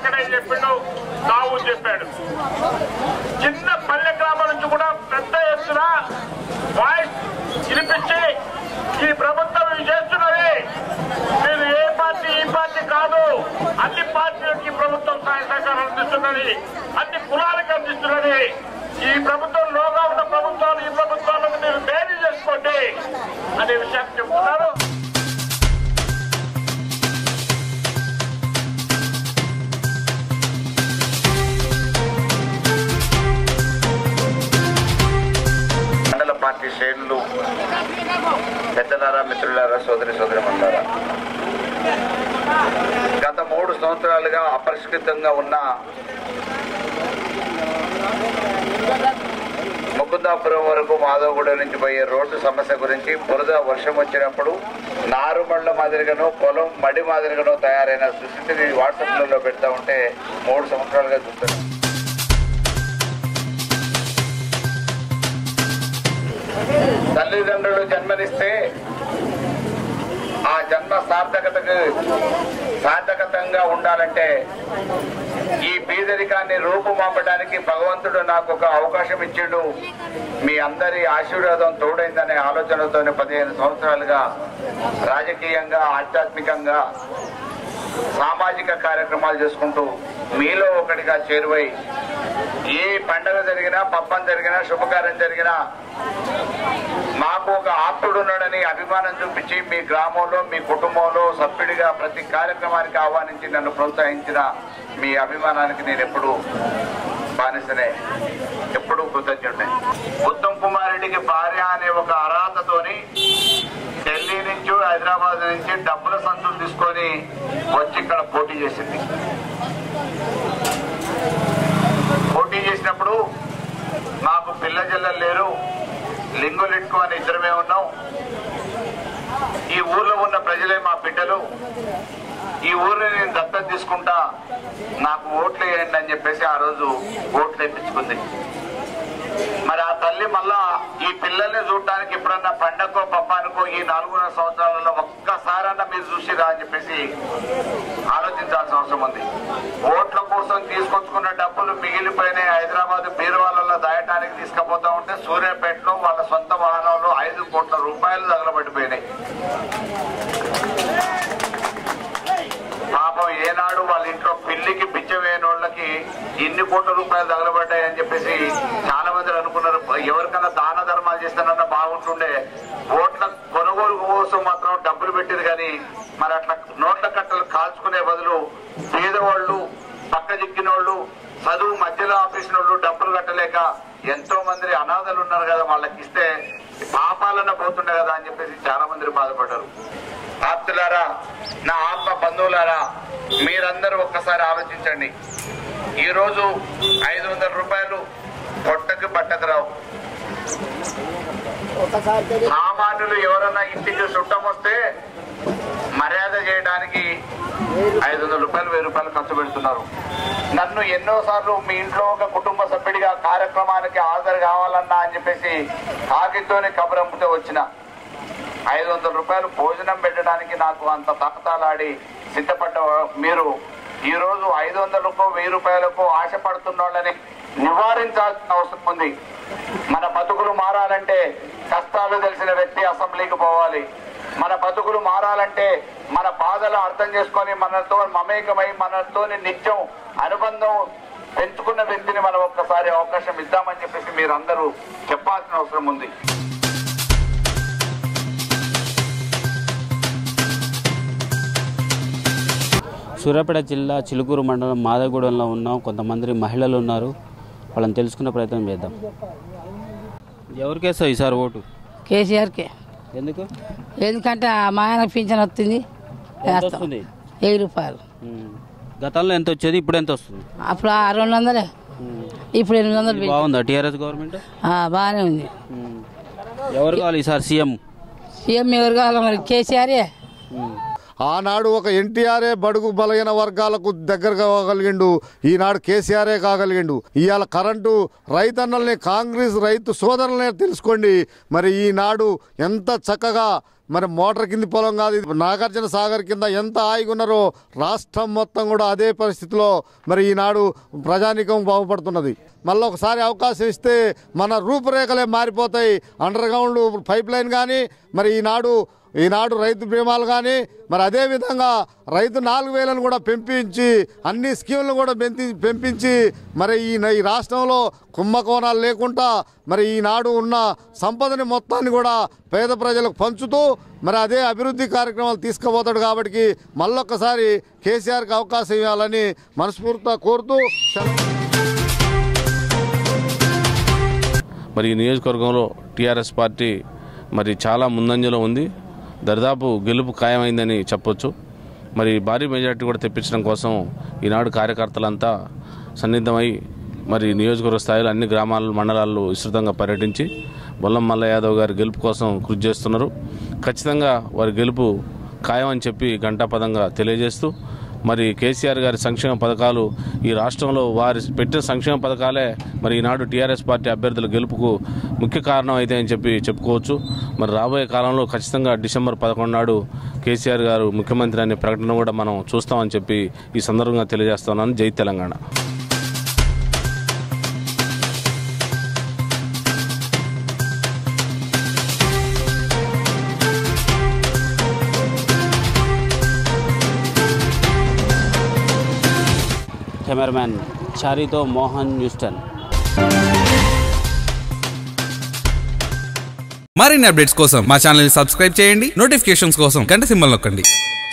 అక్కడే చెప్పిండు తావు చెప్పాడు చిన్న పల్లె గ్రామం నుంచి కూడా పెద్ద ఎత్తున వాయిస్ వినిపించి ఈ ప్రభుత్వం ఇవి చేస్తున్నది మీరు ఏ పార్టీ ఈ పార్టీ కాదు అన్ని పార్టీలకి ప్రభుత్వం సహాయ సహకారం అందిస్తున్నది అన్ని కులాలకు అందిస్తున్నది ఈ ప్రభుత్వం లోగా ఉన్న ప్రభుత్వాలు ఈ ప్రభుత్వాలను మీరు మేలు చేసుకోండి అనే విషయాన్ని చెప్తున్నారు మండల పార్టీ శ్రేణులు పెద్దలారా మిత్రులారా సోదరి సోదరిమన్నారా గత మూడు సంవత్సరాలుగా అపరిష్కృతంగా ఉన్న ముకుందాపురం వరకు మాధవగూడ నుంచి పోయే రోడ్డు సమస్య గురించి బురద వర్షం వచ్చినప్పుడు నారుమళ్ళ మాదిరిగానో పొలం మడి మాదిరిగానో తయారైన దుస్థితిని వాట్సాప్లలో పెడతా ఉంటే మూడు సంవత్సరాలుగా చూస్తున్నాం తల్లిదండ్రులు జన్మనిస్తే ఆ జన్మ సార్థకతకు సార్థకతంగా ఉండాలంటే ఈ పేదరికాన్ని రూపుమాపడానికి భగవంతుడు నాకు ఒక అవకాశం ఇచ్చిండు మీ అందరి ఆశీర్వాదం తోడైందనే ఆలోచనతోనే పదిహేను సంవత్సరాలుగా రాజకీయంగా ఆధ్యాత్మికంగా సామాజిక కార్యక్రమాలు చేసుకుంటూ మీలో ఒకటిగా చేరువై ఏ పండగ జరిగినా పబ్బం జరిగినా శుభకార్యం జరిగినా మాకు ఒక ఆప్తుడు ఉన్నాడని అభిమానం చూపించి మీ గ్రామంలో మీ కుటుంబంలో సభ్యుడిగా ప్రతి కార్యక్రమానికి ఆహ్వానించి నన్ను ప్రోత్సహించిన మీ అభిమానానికి నేను ఎప్పుడు బానిసనే ఎప్పుడు కృతజ్ఞుడే ఉత్తమ్ కుమార్ రెడ్డికి భార్య అనే ఒక అర్హతతోని ఢిల్లీ నుంచి హైదరాబాద్ నుంచి డబ్బుల సంచులు తీసుకొని వచ్చి ఇక్కడ పోటీ చేసింది పోటీ చేసినప్పుడు మాకు పిల్ల జల్లలు లేరు లింగులిట్కు అని ఇద్దరమే ఉన్నాం ఈ ఊర్లో ఉన్న ప్రజలే మా బిడ్డలు ఈ ఊరిని నేను దత్తత తీసుకుంటా నాకు ఓట్లు వేయండి అని చెప్పేసి ఆ రోజు ఓట్లు వేయించుకుంది మరి ఆ తల్లి మళ్ళా ఈ పిల్లల్ని చూడటానికి ఎప్పుడన్నా పండగకో పప్పానికో ఈ నాలుగున్నర సంవత్సరాలలో ఒక్కసారన్నా మీరు చూసిరా అని చెప్పేసి ఆలోచించాల్సిన అవసరం ఉంది ఓట్ల కోసం తీసుకొచ్చుకున్న డబ్బులు మిగిలిపోయిన హైదరాబాద్ బీరువాలలో దాయటానికి తీసుకుపోతా ఉంటే సూర్యాపేటలో వాళ్ళ సొంత వాహనంలో ఐదు కోట్ల రూపాయలు తగలబడిపోయినాయి పాపం ఏనాడు వాళ్ళ ఇంట్లో పిల్లికి బిచ్చం వేయని వాళ్ళకి ఇన్ని కోట్ల రూపాయలు తగలబడ్డాయని చెప్పేసి చాలా మంది అనుకున్నారు ఎవరికన్నా దాన ధర్మాలు చేస్తానన్నా బాగుంటుండే ఓట్ల కొనుగోలు కోసం మాత్రం డబ్బులు పెట్టింది కానీ మరి అట్లా నోట్ల కట్టలు కాల్చుకునే బదులు పేదవాళ్ళు పక్క దిక్కిన వాళ్ళు చదువు మధ్యలో ఆపేసిన వాళ్ళు డబ్బులు కట్టలేక ఎంతో మంది అనాథలు ఉన్నారు కదా వాళ్ళకి ఇస్తే పాపాలన్న పోతుండే కదా అని చెప్పేసి చాలా మంది బాధపడ్డారు ఆప్తులారా నా ఆత్మ బంధువులారా మీరందరూ ఒక్కసారి ఆలోచించండి ఈ రోజు ఐదు వందల రూపాయలు పొట్టకు బట్టకు రావు సామాన్యులు ఎవరన్నా ఇంటికి చుట్టం వస్తే మర్యాద చేయడానికి ఐదు వందల రూపాయలు వెయ్యి రూపాయలు ఖర్చు పెడుతున్నారు నన్ను ఎన్నోసార్లు మీ ఇంట్లో ఒక కుటుంబ సభ్యుడిగా కార్యక్రమానికి హాజరు కావాలన్నా అని చెప్పేసి కాకితోని కబరంపుతో వచ్చిన ఐదు వందల రూపాయలు భోజనం పెట్టడానికి నాకు అంత తహతాలాడి సిద్ధపడ్డ మీరు ఈ రోజు ఐదు వందలకు వెయ్యి రూపాయలకు ఆశపడుతున్న వాళ్ళని నివారించాల్సిన అవసరం ఉంది మన బతుకులు మారాలంటే కష్టాలు తెలిసిన వ్యక్తి అసెంబ్లీకి పోవాలి మన బతుకులు మారాలంటే మన బాధలు అర్థం చేసుకొని మనతో మమేకమై మనతో నిత్యం అనుబంధం పెంచుకున్న వ్యక్తిని మనం ఒక్కసారి అవకాశం ఇద్దామని చెప్పేసి మీరందరూ చెప్పాల్సిన అవసరం ఉంది సూర్యాపేట జిల్లా చిలుకూరు మండలం మాదగూడెంలో ఉన్నాం కొంతమంది మహిళలు ఉన్నారు వాళ్ళని తెలుసుకునే ప్రయత్నం చేద్దాం ఎవరికేస్తావు ఈసారి ఓటు కేసీఆర్కే ఎందుకు ఎందుకంటే మా ఆయన పింఛన్ వస్తుంది ఎంత వేస్తాం వస్తుంది వెయ్యి రూపాయలు ఉమ్. గతంలో ఎంత వచ్చేది ఇప్పుడు ఎంత వస్తుంది అప్పుడు ఆ రెండు వందలే ఉమ్. ఇప్పుడు ఎనిమిది వందలు ఇది పెంచారు. బాగుందా టీఆర్ఎస్ గవర్నమెంట్ ఆ, బాగానే ఉంది ఉమ్. ఎవరు కావాలి ఈసారి సీఎం సీఎం ఎవరు కావాలి మరి కేసీఆరే ఉమ్. ఆనాడు ఒక ఎన్టీఆర్ఏ బడుగు బలహీన వర్గాలకు దగ్గర కాగలిగిండు ఈనాడు కేసీఆరే కాగలిగిండు ఇవాళ కరెంటు రైతన్నల్ని కాంగ్రెస్ రైతు సోదరులనే తెలుసుకోండి మరి ఈనాడు ఎంత చక్కగా మరి మోటార్ కింది పొలం కాదు ఇది నాగార్జున సాగర్ కింద ఎంత హాయిగా ఉన్నారో రాష్ట్రం మొత్తం కూడా అదే పరిస్థితిలో మరి ఈనాడు ప్రజానీకం బాగుపడుతున్నది మళ్ళీ ఒకసారి అవకాశం ఇస్తే మన రూపురేఖలే మారిపోతాయి అండర్ గ్రౌండ్ పైప్ లైన్ కానీ మరి ఈనాడు ఈనాడు రైతు బీమాలు కానీ మరి అదే విధంగా రైతు నాలుగు వేలను కూడా పెంపించి అన్ని స్కీములను కూడా పెంచి పెంపించి మరి ఈ ఈ రాష్ట్రంలో కుంభకోణాలు లేకుండా మరి ఈనాడు ఉన్న సంపదని మొత్తాన్ని కూడా పేద ప్రజలకు పంచుతూ మరి అదే అభివృద్ధి కార్యక్రమాలు తీసుకుపోతాడు కాబట్టి మళ్ళొక్కసారి కేసీఆర్కి అవకాశం ఇవ్వాలని మనస్ఫూర్తిగా కోరుతూ సెలవు మరి ఈ నియోజకవర్గంలో టీఆర్ఎస్ పార్టీ మరి చాలా ముందంజలో ఉంది దరిదాపు గెలుపు ఖాయమైందని చెప్పొచ్చు మరి భారీ మెజార్టీ కూడా తెప్పించడం కోసం ఈనాడు కార్యకర్తలంతా సన్నిద్ధమై మరి నియోజకవర్గ స్థాయిలో అన్ని గ్రామాలు మండలాల్లో విస్తృతంగా పర్యటించి బొల్లం మల్ల యాదవ్ గారి గెలుపు కోసం కృషి చేస్తున్నారు ఖచ్చితంగా వారి గెలుపు ఖాయం అని చెప్పి ఘంటాపదంగా తెలియజేస్తూ మరి కేసీఆర్ గారి సంక్షేమ పథకాలు ఈ రాష్ట్రంలో వారి పెట్టిన సంక్షేమ పథకాలే మరి ఈనాడు టీఆర్ఎస్ పార్టీ అభ్యర్థుల గెలుపుకు ముఖ్య కారణం అయితే అని చెప్పి చెప్పుకోవచ్చు మరి రాబోయే కాలంలో ఖచ్చితంగా డిసెంబర్ పదకొండు నాడు కేసీఆర్ గారు ముఖ్యమంత్రి అనే ప్రకటన కూడా మనం చూస్తామని చెప్పి ఈ సందర్భంగా తెలియజేస్తున్నాను జై తెలంగాణ కెమెరామ్యాన్ చారితో మోహన్ న్యూస్టన్ మరిన్ని అప్డేట్స్ కోసం మా ఛానల్ సబ్స్క్రైబ్ చేయండి నోటిఫికేషన్స్ కోసం గంట సింబల్ నొక్కండి